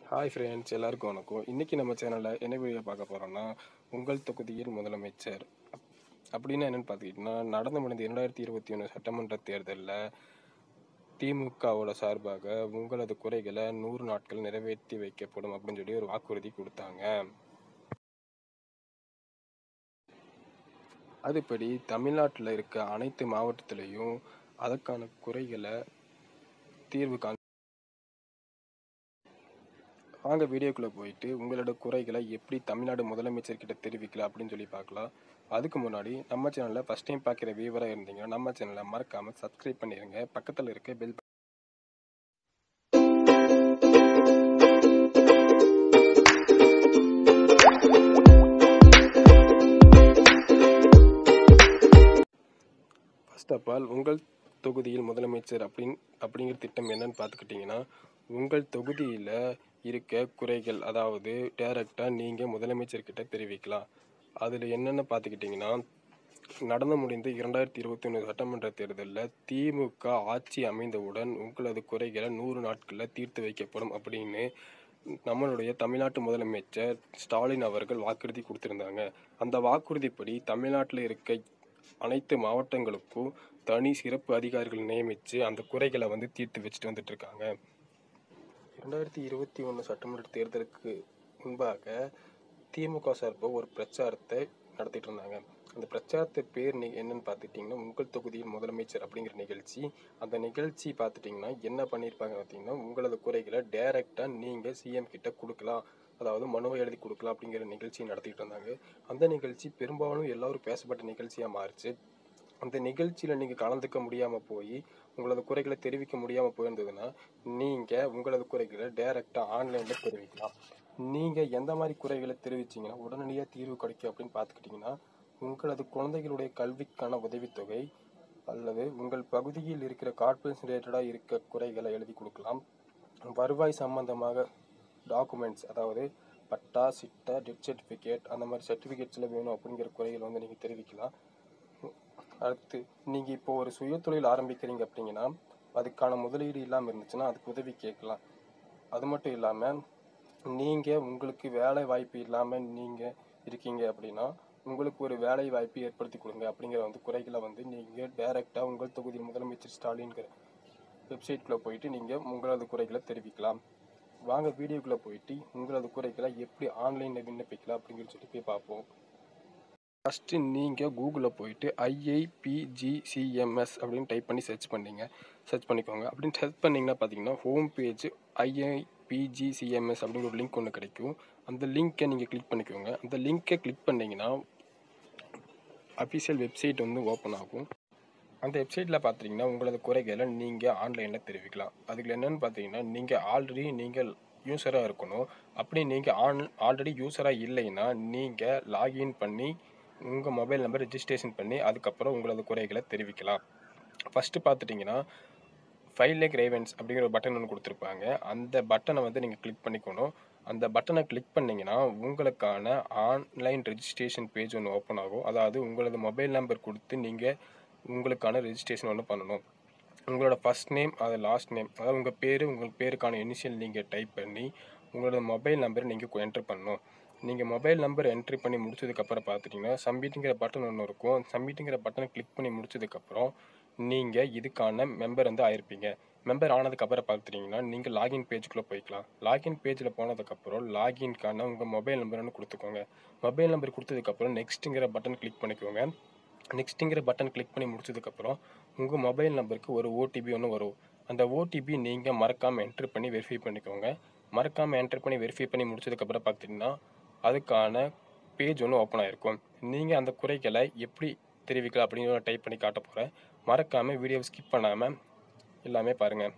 Hi friends எல்லாருக்கும் வணக்கம் இன்றைக்கி நம்ம சேனலில் என்ன வீடியோ பார்க்க போகிறோம்னா உங்கள் தொகுதியில் முதலமைச்சர் அப்- அப்படின்னு என்னென்னு பார்த்துக்கிட்டிங்கன்னா நடந்து முடிந்த இரண்டாயிரத்தி இருபத்தி ஒன்று சட்டமன்ற தேர்தலில் திமுகவோட சார்பாக உங்களது குறைகளை நூறு நாட்கள் நிறைவேற்றி வைக்கப்படும் அப்படின்னு சொல்லி ஒரு வாக்குறுதி கொடுத்தாங்க அதுபடி தமிழ்நாட்டில் இருக்க அனைத்து மாவட்டத்திலையும் அதற்கான குறைகளை தீர்வு காண வாங்க வீடியோக்குள்ளே போயிட்டு உங்களோட குறைகளை எப்படி தமிழ்நாடு முதலமைச்சர்கிட்ட தெரிவிக்கலாம் அப்படின்னு சொல்லி பார்க்கலாம் அதுக்கு முன்னாடி நம்ம சேனலில் ஃபஸ்ட் டைம் பார்க்குற வியூவராக இருந்தீங்கன்னா நம்ம சேனலை மறக்காமல் சப்ஸ்கிரைப் பண்ணிடுங்க பக்கத்தில் இருக்க பெல் ஃபர்ஸ்ட் ஆஃப் ஆல் உங்கள் தொகுதியில் முதலமைச்சர் அப்படின் அப்படிங்கிற திட்டம் என்னன்னு பார்த்துக்கிட்டிங்கன்னா உங்கள் தொகுதியில் இருக்க குறைகள் அதாவது டேரெக்டாக நீங்கள் முதலமைச்சர்கிட்ட தெரிவிக்கலாம் அதில் என்னென்ன பார்த்துக்கிட்டிங்கன்னா நடந்து முடிந்த இரண்டாயிரத்தி இருபத்தி ஒன்று சட்டமன்ற தேர்தலில் திமுக ஆட்சி அமைந்தவுடன் உங்களது குறைகளை நூறு நாட்களில் தீர்த்து வைக்கப்படும் அப்படின்னு நம்மளுடைய தமிழ்நாட்டு முதலமைச்சர் ஸ்டாலின் அவர்கள் வாக்குறுதி கொடுத்திருந்தாங்க அந்த வாக்குறுதிப்படி தமிழ்நாட்டில் இருக்க அனைத்து மாவட்டங்களுக்கும் தனி சிறப்பு அதிகாரிகள் நியமித்து அந்த குறைகளை வந்து தீர்த்து வச்சுட்டு வந்துட்டு இருக்காங்க இரண்டாயிரத்தி இருபத்தி ஒன்று சட்டமன்ற தேர்தலுக்கு முன்பாக திமுக சார்பாக ஒரு பிரச்சாரத்தை நடத்திட்டு இருந்தாங்க அந்த பிரச்சாரத்தை பேர் நீ என்னன்னு பார்த்துட்டிங்கன்னா உங்கள் தொகுதியில் முதலமைச்சர் அப்படிங்கிற நிகழ்ச்சி அந்த நிகழ்ச்சி பார்த்துட்டிங்கன்னா என்ன பண்ணியிருப்பாங்க பார்த்தீங்கன்னா உங்களது குறைகளை டைரெக்டாக நீங்கள் சிஎம் கிட்ட கொடுக்கலாம் அதாவது மனுவை எழுதி கொடுக்கலாம் அப்படிங்கிற நிகழ்ச்சி நடத்திட்டு இருந்தாங்க அந்த நிகழ்ச்சி பெரும்பாலும் எல்லாரும் பேசப்பட்ட நிகழ்ச்சியாக மாறுச்சு அந்த நிகழ்ச்சியில் நீங்கள் கலந்துக்க முடியாமல் போய் உங்களது குறைகளை தெரிவிக்க முடியாமல் போயிருந்ததுன்னா நீங்கள் உங்களது குறைகளை டைரெக்டாக ஆன்லைனில் தெரிவிக்கலாம் நீங்கள் எந்த மாதிரி குறைகளை தெரிவிச்சீங்கன்னா உடனடியாக தீர்வு கிடைக்கும் அப்படின்னு பார்த்துக்கிட்டிங்கன்னா உங்களது குழந்தைகளுடைய கல்விக்கான உதவித்தொகை அல்லது உங்கள் பகுதியில் இருக்கிற கார்பரேஷன் ரிலேட்டடாக இருக்க குறைகளை எழுதி கொடுக்கலாம் வருவாய் சம்பந்தமாக டாக்குமெண்ட்ஸ் அதாவது பட்டா சிட்டா டெத் சர்டிஃபிகேட் அந்த மாதிரி சர்டிஃபிகேட்ஸில் வேணும் அப்படிங்கிற குறைகள் வந்து நீங்கள் தெரிவிக்கலாம் அடுத்து நீங்கள் இப்போ ஒரு சுயதொழில் ஆரம்பிக்கிறீங்க அப்படிங்கன்னா அதுக்கான முதலீடு இல்லாமல் இருந்துச்சுன்னா அதுக்கு உதவி கேட்கலாம் அது மட்டும் இல்லாமல் நீங்கள் உங்களுக்கு வேலை வாய்ப்பு இல்லாமல் நீங்கள் இருக்கீங்க அப்படின்னா உங்களுக்கு ஒரு வேலை வாய்ப்பு ஏற்படுத்தி கொடுங்க அப்படிங்கிற வந்து குறைகளை வந்து நீங்கள் டைரெக்டாக உங்கள் தொகுதி முதலமைச்சர் ஸ்டாலின்கிற வெப்சைட்குள்ளே போயிட்டு நீங்கள் உங்களது குறைகளை தெரிவிக்கலாம் வாங்க வீடியோக்குள்ளே போயிட்டு உங்களது குறைகளை எப்படி ஆன்லைனில் விண்ணப்பிக்கலாம் அப்படிங்கிறது சொல்லி போய் பார்ப்போம் ஃபஸ்ட்டு நீங்கள் கூகுளில் போயிட்டு ஐஐபிஜிசிஎம்எஸ் அப்படின்னு டைப் பண்ணி சர்ச் பண்ணீங்க சர்ச் பண்ணிக்கோங்க அப்படின்னு சர்ச் பண்ணிங்கன்னா பார்த்தீங்கன்னா ஹோம் பேஜ் ஐஐபிஜிசிஎம்எஸ் அப்படிங்கிற ஒரு லிங்க் ஒன்று கிடைக்கும் அந்த லிங்க்கை நீங்கள் கிளிக் பண்ணிக்கோங்க அந்த லிங்க்கை கிளிக் பண்ணிங்கன்னா அஃபிஷியல் வெப்சைட் வந்து ஓப்பன் ஆகும் அந்த வெப்சைட்டில் பார்த்தீங்கன்னா உங்களது குறைகளை நீங்கள் ஆன்லைனில் தெரிவிக்கலாம் அதுக்கு என்னென்னு பார்த்தீங்கன்னா நீங்கள் ஆல்ரெடி நீங்கள் யூஸராக இருக்கணும் அப்படி நீங்கள் ஆன் ஆல்ரெடி யூஸராக இல்லைன்னா நீங்கள் லாகின் பண்ணி உங்கள் மொபைல் நம்பர் ரெஜிஸ்ட்ரேஷன் பண்ணி அதுக்கப்புறம் உங்களது குறைகளை தெரிவிக்கலாம் ஃபஸ்ட்டு பார்த்துட்டிங்கன்னா ஃபைல் கிரேவன்ஸ் அப்படிங்கிற ஒரு பட்டன் ஒன்று கொடுத்துருப்பாங்க அந்த பட்டனை வந்து நீங்கள் கிளிக் பண்ணிக்கணும் அந்த பட்டனை கிளிக் பண்ணிங்கன்னா உங்களுக்கான ஆன்லைன் ரெஜிஸ்ட்ரேஷன் பேஜ் ஒன்று ஓப்பன் ஆகும் அதாவது உங்களது மொபைல் நம்பர் கொடுத்து நீங்கள் உங்களுக்கான ரெஜிஸ்ட்ரேஷன் ஒன்று பண்ணணும் உங்களோட ஃபஸ்ட் நேம் அது லாஸ்ட் நேம் அதாவது உங்கள் பேர் உங்கள் பேருக்கான இனிஷியல் நீங்கள் டைப் பண்ணி உங்களோட மொபைல் நம்பரை நீங்கள் என்ட்ரு பண்ணணும் நீங்கள் மொபைல் நம்பர் என்ட்ரி பண்ணி முடிச்சதுக்கப்புறம் பார்த்துட்டிங்கன்னா சப்மிட்டுங்கிற பட்டன் ஒன்று இருக்கும் சப்மிட்டுங்கிற பட்டனை கிளிக் பண்ணி முடிச்சதுக்கப்புறம் நீங்கள் இதுக்கான மெம்பர் வந்து ஆயிருப்பீங்க மெம்பர் ஆனதுக்கப்புறம் பார்த்துட்டிங்கன்னா நீங்கள் லாகின் பேஜுக்குள்ளே போய்க்கலாம் லாகின் பேஜில் போனதுக்கப்புறம் லாகின்க்கான உங்கள் மொபைல் நம்பர் ஒன்று கொடுத்துக்கோங்க மொபைல் நம்பர் கொடுத்ததுக்கப்புறம் நெக்ஸ்ட்டுங்கிற பட்டன் கிளிக் பண்ணிக்கோங்க நெக்ஸ்ட்டுங்கிற பட்டன் கிளிக் பண்ணி முடிச்சதுக்கப்புறம் உங்கள் மொபைல் நம்பருக்கு ஒரு ஓடிபி ஒன்று வரும் அந்த ஓடிபி நீங்கள் மறக்காமல் என்ட்ரு பண்ணி வெரிஃபை பண்ணிக்கோங்க மறக்காமல் என்ட்ரு பண்ணி வெரிஃபை பண்ணி முடிச்சதுக்கப்புறம் பார்த்தீங்கன்னா அதுக்கான பேஜ் ஒன்று ஓப்பன் ஆகிருக்கும் நீங்கள் அந்த குறைகளை எப்படி தெரிவிக்கலாம் அப்படின்னு டைப் பண்ணி காட்ட போகிறேன் மறக்காமல் வீடியோவை ஸ்கிப் பண்ணாமல் எல்லாமே பாருங்கள்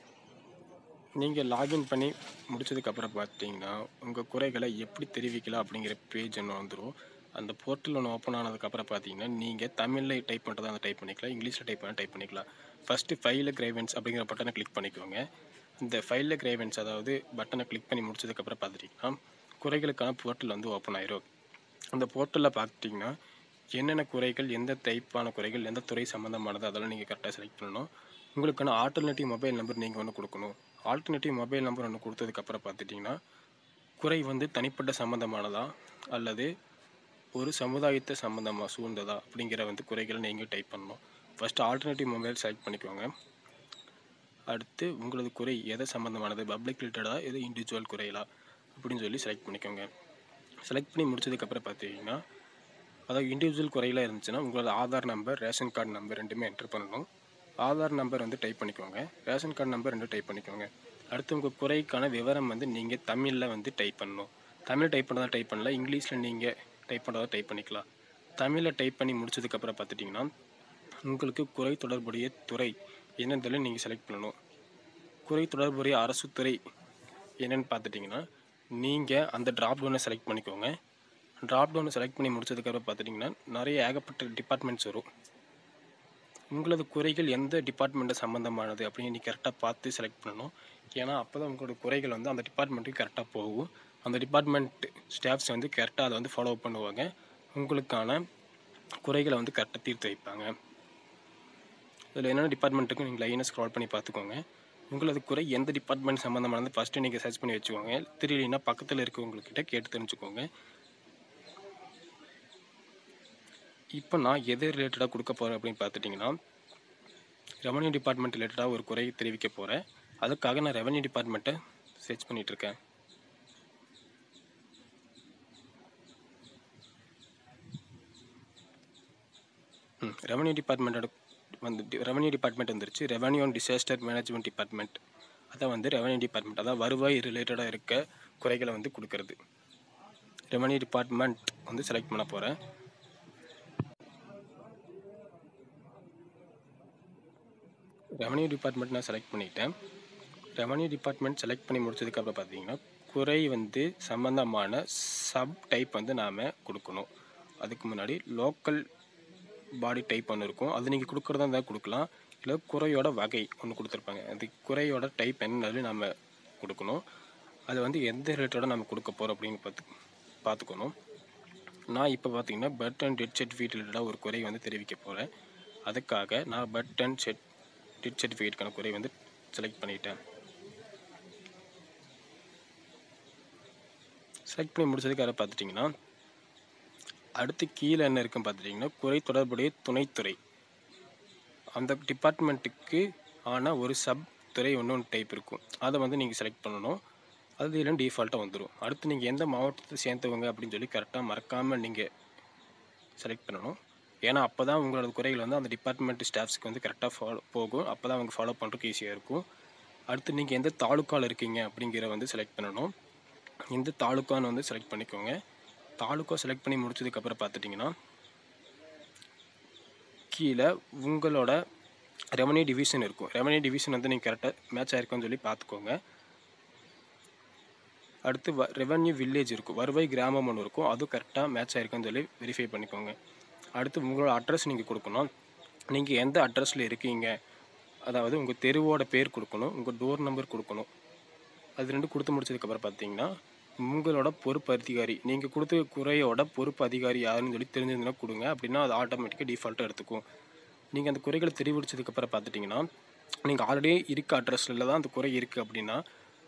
நீங்கள் லாகின் பண்ணி முடிச்சதுக்கப்புறம் பார்த்தீங்கன்னா உங்கள் குறைகளை எப்படி தெரிவிக்கலாம் அப்படிங்கிற பேஜ் ஒன்று வந்துடும் அந்த போர்ட்டல் ஒன்று ஓப்பன் ஆனதுக்கப்புறம் பார்த்தீங்கன்னா நீங்கள் தமிழில் டைப் பண்ணுறதா அந்த டைப் பண்ணிக்கலாம் இங்கிலீஷில் டைப் பண்ண டைப் பண்ணிக்கலாம் ஃபஸ்ட்டு ஃபைலில் கிரேவன்ஸ் அப்படிங்கிற பட்டனை கிளிக் பண்ணிக்கோங்க இந்த ஃபைலில் கிரேவன்ஸ் அதாவது பட்டனை கிளிக் பண்ணி முடிச்சதுக்கப்புறம் பார்த்துட்டிங்கன்னா குறைகளுக்கான போர்ட்டல் வந்து ஓப்பன் ஆயிரும் அந்த போர்ட்டலில் பார்த்துட்டிங்கன்னா என்னென்ன குறைகள் எந்த டைப்பான குறைகள் எந்த துறை சம்மந்தமானது அதெல்லாம் நீங்கள் கரெக்டாக செலக்ட் பண்ணணும் உங்களுக்கான ஆல்டர்னேட்டிவ் மொபைல் நம்பர் நீங்கள் ஒன்று கொடுக்கணும் ஆல்டர்னேட்டிவ் மொபைல் நம்பர் ஒன்று கொடுத்ததுக்கப்புறம் பார்த்துட்டிங்கன்னா குறை வந்து தனிப்பட்ட சம்மந்தமானதா அல்லது ஒரு சமுதாயத்தை சம்மந்தமாக சூழ்ந்ததா அப்படிங்கிற வந்து குறைகளை நீங்கள் டைப் பண்ணணும் ஃபஸ்ட்டு ஆல்டர்னேட்டிவ் மொபைல் செலக்ட் பண்ணிக்கோங்க அடுத்து உங்களது குறை எதை சம்மந்தமானது பப்ளிக் ரிலேட்டடாக எது இண்டிவிஜுவல் குறைகளா அப்படின்னு சொல்லி செலக்ட் பண்ணிக்கோங்க செலக்ட் பண்ணி முடிச்சதுக்கப்புறம் பார்த்தீங்கன்னா அதாவது இண்டிவிஜுவல் குறையில இருந்துச்சுன்னா உங்களோட Aadhaar number ration card number ரெண்டுமே என்டர் பண்ணணும் ஆதார் நம்பர் வந்து டைப் பண்ணிக்கோங்க ரேஷன் கார்டு நம்பர் ரெண்டும் டைப் பண்ணிக்கோங்க அடுத்து உங்கள் குறைக்கான விவரம் வந்து நீங்கள் தமிழில் வந்து டைப் பண்ணணும் தமிழ் டைப் பண்ணதா டைப் பண்ணல இங்கிலீஷில் நீங்கள் டைப் பண்ணுறதா டைப் பண்ணிக்கலாம் தமிழில் டைப் பண்ணி முடிச்சதுக்கப்புறம் பார்த்துட்டிங்கன்னா உங்களுக்கு குறை தொடர்புடைய துறை என்னன்றதில் நீங்கள் செலக்ட் பண்ணணும் குறை தொடர்புடைய அரசு துறை என்னன்னு பார்த்துட்டிங்கன்னா நீங்கள் அந்த ட்ராப் டவுனை செலக்ட் பண்ணிக்கோங்க ட்ராப் டவுனை செலக்ட் பண்ணி முடிச்சதுக்கப்புறம் பார்த்துட்டிங்கன்னா நிறைய ஏகப்பட்ட டிபார்ட்மெண்ட்ஸ் வரும் உங்களது குறைகள் எந்த டிபார்ட்மெண்ட்டை சம்மந்தமானது அப்படின்னு நீ கரெக்டாக பார்த்து செலக்ட் பண்ணணும் ஏன்னா அப்போ தான் உங்களோட குறைகள் வந்து அந்த டிபார்ட்மெண்ட்டுக்கு கரெக்டாக போகும் அந்த டிபார்ட்மெண்ட் ஸ்டாஃப்ஸ் வந்து கரெக்டாக அதை வந்து ஃபாலோ பண்ணுவாங்க உங்களுக்கான குறைகளை வந்து கரெக்டாக தீர்த்து வைப்பாங்க இதில் என்னென்ன டிபார்ட்மெண்ட்டுக்கு நீங்கள் லைனாக ஸ்க்ரால் பண்ணி பார்த்துக்கோங்க உங்களது குறை எந்த டிபார்ட்மெண்ட் சம்மந்தமானது ஃபஸ்ட்டு நீங்கள் சர்ச் பண்ணி வச்சுக்கோங்க தெரியலனா பக்கத்தில் இருக்கவங்கக்கிட்ட கேட்டு தெரிஞ்சுக்கோங்க இப்போ நான் எது ரிலேட்டடாக கொடுக்க போகிறேன் அப்படின்னு பார்த்துட்டிங்கன்னா ரெவன்யூ டிபார்ட்மெண்ட் ரிலேட்டடாக ஒரு குறை தெரிவிக்க போகிறேன் அதுக்காக நான் ரெவன்யூ டிபார்ட்மெண்ட்டை சர்ச் பண்ணிகிட்ருக்கேன் ம் ரெவன்யூ டிபார்ட்மெண்ட்டோட வந்து ரெவன்யூ டிபார்ட்மெண்ட் வந்துருச்சு revenue and disaster management department அதான் வந்து ரெவன்யூ டிபார்ட்மெண்ட் அதான் வருவாய் ரிலேட்டடாக இருக்க குறைகளை வந்து கொடுக்கறது ரெவன்யூ டிபார்ட்மெண்ட் வந்து செலக்ட் பண்ண போகிறேன் ரெவன்யூ டிபார்ட்மெண்ட் நான் செலக்ட் பண்ணிட்டேன் ரெவன்யூ டிபார்ட்மெண்ட் செலக்ட் பண்ணி முடிச்சதுக்கப்புறம் பார்த்தீங்கன்னா குறை வந்து சம்மந்தமான சப் டைப் வந்து நாம் கொடுக்கணும் அதுக்கு முன்னாடி லோக்கல் பாடி டைப் ஒன்று இருக்கும் அது நீங்கள் கொடுக்குறதா இருந்தால் கொடுக்கலாம் இல்லை குறையோட வகை ஒன்று கொடுத்துருப்பாங்க அது குறையோட டைப் என்னன்னு நம்ம கொடுக்கணும் அது வந்து எந்த ரிலேட்டடாக நம்ம கொடுக்க போகிறோம் அப்படின்னு பார்த்து பார்த்துக்கணும் நான் இப்போ பார்த்தீங்கன்னா பர்த் அண்ட் டெட் சர்டிஃபிகேட் ரிலேட்டடாக ஒரு குறை வந்து தெரிவிக்க போகிறேன் அதுக்காக நான் பர்த் அண்ட் செட் டெட் சர்டிஃபிகேட்கான குறை வந்து செலக்ட் பண்ணிட்டேன் செலக்ட் பண்ணி முடிச்சதுக்கு அதை பார்த்துட்டிங்கன்னா அடுத்து கீழே என்ன இருக்குன்னு பார்த்துட்டிங்கன்னா குறை தொடர்புடைய துணைத்துறை அந்த டிபார்ட்மெண்ட்டுக்கு ஆன ஒரு சப் துறை ஒன்று டைப் இருக்கும் அதை வந்து நீங்கள் செலக்ட் பண்ணணும் அது இல்லை டிஃபால்ட்டாக வந்துடும் அடுத்து நீங்கள் எந்த மாவட்டத்தை சேர்ந்தவங்க அப்படின்னு சொல்லி கரெக்டாக மறக்காமல் நீங்கள் செலக்ட் பண்ணணும் ஏன்னா அப்போ தான் உங்களோட குறைகள் வந்து அந்த டிபார்ட்மெண்ட் ஸ்டாஃப்ஸ்க்கு வந்து கரெக்டாக ஃபாலோ போகும் அப்போ தான் அவங்க ஃபாலோ பண்ணுறதுக்கு ஈஸியாக இருக்கும் அடுத்து நீங்கள் எந்த தாலுக்காவில் இருக்கீங்க அப்படிங்கிற வந்து செலக்ட் பண்ணணும் இந்த தாலுக்கான்னு வந்து செலக்ட் பண்ணிக்கோங்க தாலுக்கா செலக்ட் பண்ணி முடிச்சதுக்கப்புறம் பார்த்துட்டிங்கன்னா கீழே உங்களோட ரெவன்யூ டிவிஷன் இருக்கும் ரெவன்யூ டிவிஷன் வந்து நீங்கள் கரெக்டாக மேட்ச் ஆயிருக்குன்னு சொல்லி பார்த்துக்கோங்க அடுத்து வ ரெவன்யூ வில்லேஜ் இருக்கும் வருவாய் கிராமம் ஒன்று இருக்கும் அதுவும் கரெக்டாக மேட்ச் ஆயிருக்குன்னு சொல்லி வெரிஃபை பண்ணிக்கோங்க அடுத்து உங்களோட அட்ரஸ் நீங்கள் கொடுக்கணும் நீங்கள் எந்த அட்ரஸில் இருக்கீங்க அதாவது உங்கள் தெருவோட பேர் கொடுக்கணும் உங்கள் டோர் நம்பர் கொடுக்கணும் அது ரெண்டு கொடுத்து முடிச்சதுக்கப்புறம் பார்த்தீங்கன்னா உங்களோட பொறுப்பு அதிகாரி நீங்கள் கொடுத்த குறையோட பொறுப்பு அதிகாரி யாருன்னு சொல்லி தெரிஞ்சிருந்தா கொடுங்க அப்படின்னா அது ஆட்டோமேட்டிக்காக டிஃபால்ட்டாக எடுத்துக்கும் நீங்கள் அந்த குறைகளை தெரிவிச்சதுக்கப்புறம் பார்த்துட்டிங்கன்னா நீங்கள் ஆல்ரெடி இருக்க அட்ரஸில் தான் அந்த குறை இருக்குது அப்படின்னா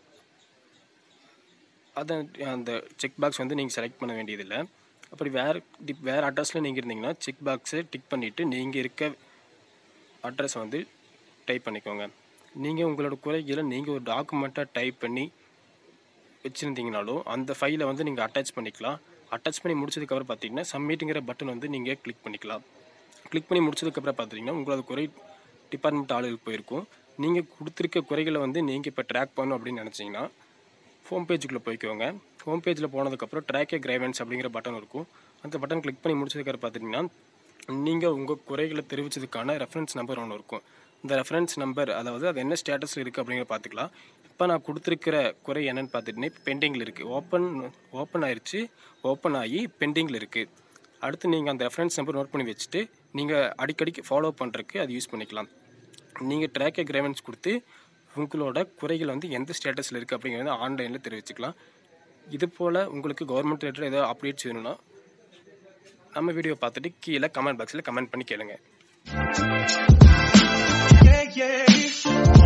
அதை அந்த செக் பாக்ஸ் வந்து நீங்கள் செலக்ட் பண்ண வேண்டியதில்லை அப்படி வேறு டிப் வேறு அட்ரஸில் நீங்கள் இருந்தீங்கன்னா செக் பாக்ஸை டிக் பண்ணிவிட்டு நீங்கள் இருக்க அட்ரஸை வந்து டைப் பண்ணிக்கோங்க நீங்கள் உங்களோட குறைகளை நீங்கள் ஒரு டாக்குமெண்ட்டாக டைப் பண்ணி வச்சுருந்தீங்கனாலும் அந்த ஃபைலை வந்து நீங்கள் அட்டாச் பண்ணிக்கலாம் அட்டாச் பண்ணி முடிச்சதுக்கப்புறம் பார்த்தீங்கன்னா சப்மிட்டுங்கிற பட்டன் வந்து நீங்கள் கிளிக் பண்ணிக்கலாம் கிளிக் பண்ணி முடிச்சதுக்கப்புறம் பார்த்தீங்கன்னா உங்களோட குறை டிபார்ட்மெண்ட் ஆளுகளுக்கு போயிருக்கும் நீங்கள் கொடுத்துருக்க குறைகளை வந்து நீங்கள் இப்போ ட்ராக் பண்ணணும் அப்படின்னு நினச்சிங்கன்னா ஹோம் பேஜுக்குள்ளே போய்க்கோங்க ஹோம் பேஜில் போனதுக்கப்புறம் ட்ராக்கே கிரைவன்ஸ் அப்படிங்கிற பட்டன் இருக்கும் அந்த பட்டன் கிளிக் பண்ணி முடிச்சதுக்கப்புறம் பார்த்தீங்கன்னா நீங்கள் உங்கள் குறைகளை தெரிவித்ததுக்கான ரெஃபரன்ஸ் நம்பர் ஒன்று இருக்கும் இந்த ரெஃபரன்ஸ் நம்பர் அதாவது அது என்ன ஸ்டேட்டஸில் இருக்குது அப்படிங்கிற பார்த்துக்கலாம் இப்போ நான் கொடுத்துருக்கிற குறை என்னென்னு பார்த்துட்டிங்கன்னா இப்போ பெண்டிங்கில் இருக்குது ஓப்பன் ஓப்பன் ஆயிடுச்சு ஓப்பன் ஆகி பெண்டிங்கில் இருக்குது அடுத்து நீங்கள் அந்த ரெஃபரன்ஸ் நம்பர் நோட் பண்ணி வச்சுட்டு நீங்கள் அடிக்கடிக்கு ஃபாலோ பண்ணுறதுக்கு அது யூஸ் பண்ணிக்கலாம் நீங்கள் ட்ராக் அக்ரிமெண்ட்ஸ் கொடுத்து உங்களோட குறைகள் வந்து எந்த ஸ்டேட்டஸில் இருக்குது அப்படிங்கிறத ஆன்லைனில் தெரிவிச்சுக்கலாம் இது போல் உங்களுக்கு கவர்மெண்ட் ரிலேட்டட் ஏதோ அப்டேட்ஸ் வேணும்னா நம்ம வீடியோ பார்த்துட்டு கீழே கமெண்ட் பாக்ஸில் கமெண்ட் பண்ணி கேளுங்க yeah, yeah.